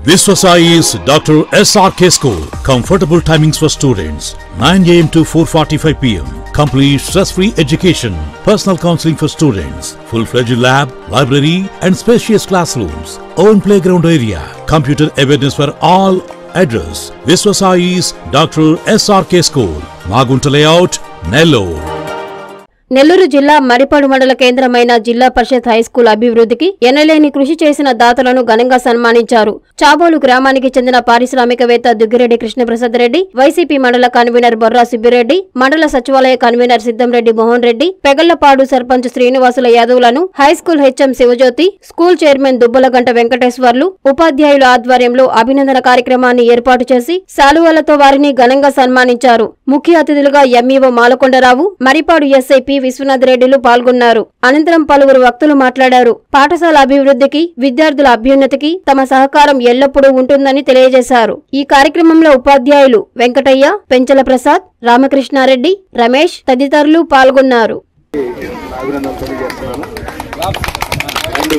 Viswasai is Dr. SRK School. Comfortable timings for students 9 am to 4:45 pm. Complete stress-free education. Personal counseling for students. Full-fledged lab, library, and spacious classrooms. Own playground area. Computer awareness for all. Address: Viswasai is Dr. SRK School. Magunta Layout, Nellore. Nellore జిల్లా మరిపాడు మండల కేంద్రమైన జిల్లా పరిషత్ high school అభివృద్ధికి ఎనలేని కృషి చేసిన దాతలను ఘనంగా సన్మానించారు చాబోలు గ్రామానికి చెందిన పారిశ్రామికవేత్త దుగ్గిరెడ్డి కృష్ణప్రసాద్ రెడ్డి వైసీపీ మండల కన్వీనర్ బొర్రా సుబ్బిరెడ్డి మండల సచివాలయ కన్వీనర్ సిద్దంరెడ్డి మోహన్ రెడ్డి పెగళ్లపాడు సర్పంచ్ శ్రీనివాసుల యాదవులను high school HM Sivajyothi school chairman Dubbalaganta Venkateswarlu ఉపాధ్యాయుల ఆధ్వర్యంలో అభినందన కార్యక్రమాన్ని ఏర్పాటు చేసి శాలువాలతో వారిని ఘనంగా సన్మానించారు ముఖ్య అతిథులుగా MEO Malakondarao Maripadu SI P Viswanath రెడ్డిలు పాల్గొన్నారు అనంతరం పలువురు వక్తులు మాట్లాడారు పాఠశాల అభివృద్ధికి విద్యార్థుల అభ్యున్నతికి తమ సహకారం ఎల్లప్పుడూ ఉంటుందని తెలియజేశారు ఈ కార్యక్రమంలో ఉపాధ్యాయులు వెంకటయ్య పెంచల ప్రసాద్ రామకృష్ణారెడ్డి రమేష్ తదితరులు పాల్గొన్నారు అభినందనలు తెలియజేస్తున్నాను రెండు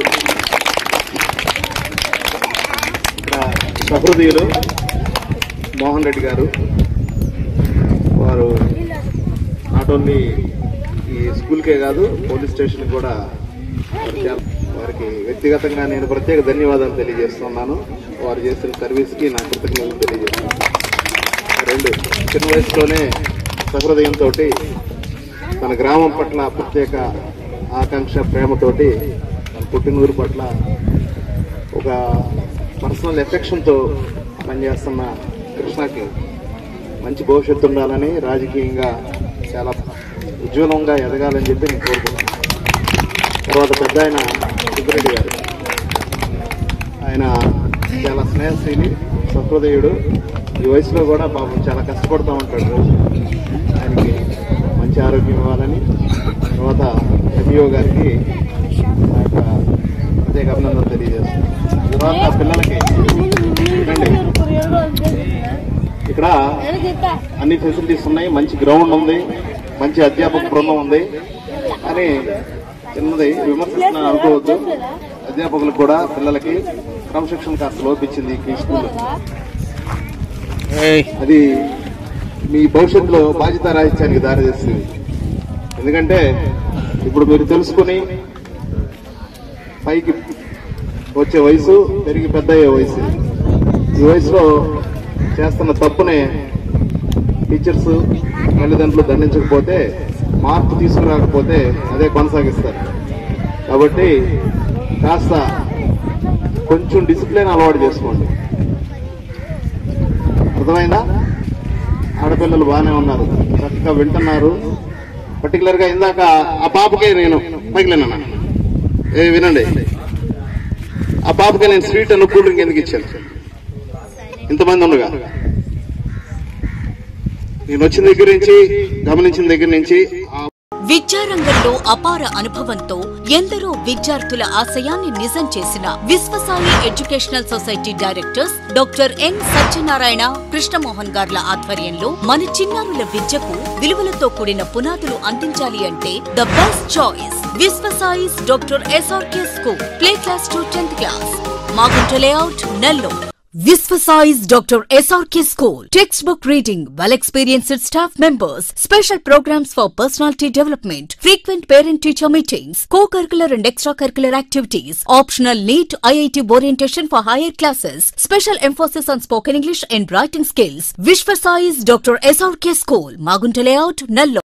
ఇక్కడ సహృదయులు మోహన్ రెడ్డి గారు వారు నాట్ ఓన్లీ ఈ స్కూల్కే కాదు పోలీస్ స్టేషన్ కూడా వారు చాలా- వారికి వ్యక్తిగతంగా నేను ప్రత్యేక ధన్యవాదాలు తెలియజేస్తున్నాను వారు చేసిన సర్వీస్కి నా కృతజ్ఞతలు తెలియజేస్తున్నాను రెండు చిన్న వయసులోనే సహృదయంతో తన గ్రామం పట్ల ప్రత్యేక ఆకాంక్ష ప్రేమతోటి తన పుట్టినూరు పట్ల ఒక పర్సనల్ ఎఫెక్షన్తో పనిచేస్తున్న కృష్ణకి మంచి భవిష్యత్తు ఉండాలని రాజకీయంగా చాలా ఉజ్వలంగా ఎదగాలని చెప్పి నేను కోరుకుంటున్నాను తర్వాత పెద్ద ఆయన సుబ్బరెడ్డి గారు ఆయన చాలా స్నేహశీలి సహృదయుడు ఈ వయసులో కూడా పాపం చాలా కష్టపడుతూ ఉంటాడు రోజు ఆయనకి మంచి ఆరోగ్యం ఇవ్వాలని తర్వాత ఎంఈఓ గారికి నా యొక్క ప్రత్యేక అభినందనలు తెలియజేస్తున్నాను తర్వాత పిల్లలకి వినండి ఇక్కడ అన్ని ఫెసిలిటీస్ ఉన్నాయి మంచి గ్రౌండ్ ఉంది మంచి అధ్యాపక బృందం ఉంది అని చిన్నది విమర్శిస్తున్నాను అనుకోవద్దు అధ్యాపకులకు కూడా పిల్లలకి క్రమశిక్షణ కాస్త లోపించింది ఈ స్కూల్ అది మీ భవిష్యత్తులో బాధ్యత రాహిత్యానికి దారితీస్తుంది ఎందుకంటే ఇప్పుడు మీరు తెలుసుకుని పైకి వచ్చే వయసు పెరిగి పెద్ద అయ్యే వయసు ఈ వయసులో చేస్తున్న తప్పునే టీచర్స్ తల్లిదండ్రులు దండించకపోతే మార్పు తీసుకురాకపోతే అదే కొనసాగిస్తారు కాబట్టి కాస్త కొంచెం డిసిప్లిన్ అలవాటు చేసుకోండి అర్థమైందా ఆడపిల్లలు బాగానే ఉన్నారు చక్కగా వింటున్నారు పర్టికులర్ గా ఇందాక ఆ పాపకే నేను పగిలినా ఏ వినండి ఆ పాపకే నేను స్వీట్ అన్న కూల్ డ్రింక్ ఎందుకు ఇచ్చాను ఇంతమంది ఉండగా నేను వచ్చిన దగ్గర నుంచి గమనించిన దగ్గర నుంచి ఆ విద్యారంగంలో అపార అనుభవంతో ఎందరో విద్యార్థుల ఆశయాన్ని నిజం చేసిన Viswasai educational society directors doctor N Satyanarayana Krishnamohan గార్ల ఆధ్వర్యంలో మన చిన్నారుల విద్యకు విలువలతో కూడిన పునాదులు అందించాలి అంటే the best choice Viswasai's doctor SRK school play class to tenth class Magunta layout Nellore Visvasize Dr. SRK School. Textbook reading, well experienced staff members, special programs for personality development, frequent parent teacher meetings, co curricular and extracurricular activities, optional NEET IIT orientation for higher classes, special emphasis on spoken English and writing skills. Visvasize Dr. SRK School, Magunta Layout, Nallo.